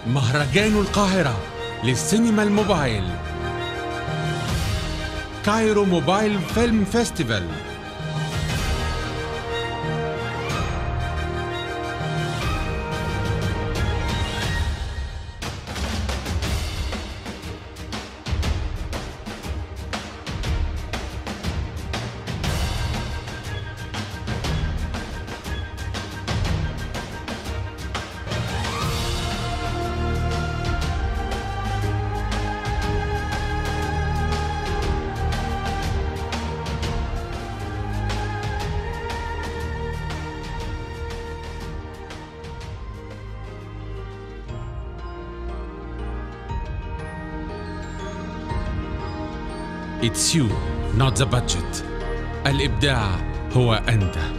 مهرجان القاهرة للسينما الموبايل كايرو موبايل فيلم فيستيفال It's you, not the budget. الإبداع هو أنت.